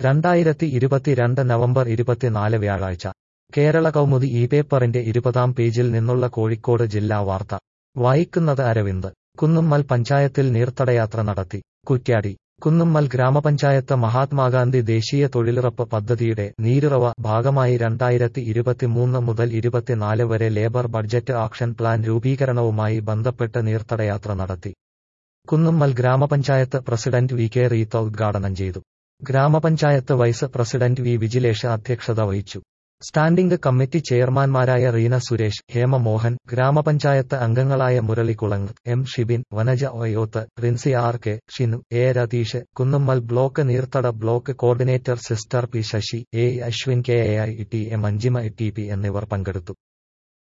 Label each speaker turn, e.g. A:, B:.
A: രണ്ടായിരത്തി ഇരുപത്തിരണ്ട് നവംബർ ഇരുപത്തിനാല് വ്യാഴാഴ്ച കേരള കൗമുദി ഈ പേപ്പറിന്റെ ഇരുപതാം പേജിൽ നിന്നുള്ള കോഴിക്കോട് ജില്ലാ വാർത്ത വായിക്കുന്നത് അരവിന്ദ് കുന്നുമ്മൽ പഞ്ചായത്തിൽ നീർത്തടയാത്ര നടത്തി കുറ്റ്യാടി കുന്നുമ്മൽ ഗ്രാമപഞ്ചായത്ത് മഹാത്മാഗാന്ധി ദേശീയ തൊഴിലുറപ്പ് പദ്ധതിയുടെ നീരുറവ ഭാഗമായി രണ്ടായിരത്തി ഇരുപത്തിമൂന്ന് മുതൽ ഇരുപത്തിനാല് വരെ ലേബർ ബഡ്ജറ്റ് ആക്ഷൻ പ്ലാൻ രൂപീകരണവുമായി ബന്ധപ്പെട്ട് നീർത്തടയാത്ര നടത്തി കുന്നുമ്മൽ ഗ്രാമപഞ്ചായത്ത് പ്രസിഡന്റ് വി കെ റീത്ത ഉദ്ഘാടനം ചെയ്തു ഗ്രാമപഞ്ചായത്ത് വൈസ് പ്രസിഡന്റ് വി വിജിലേഷ് അധ്യക്ഷത വഹിച്ചു സ്റ്റാൻഡിംഗ് കമ്മിറ്റി ചെയർമാൻമാരായ റീന സുരേഷ് ഹേമ മോഹൻ ഗ്രാമപഞ്ചായത്ത് അംഗങ്ങളായ മുരളിക്കുളങ്ങ് M Shibin Vanaja Oyoth Rincy R K Shinu A Ratheesh Kunnummal block നീർത്തട block coordinator sister P Sasi A Ashwin K A I T A Manjima T P എന്നിവർ പങ്കെടുത്തു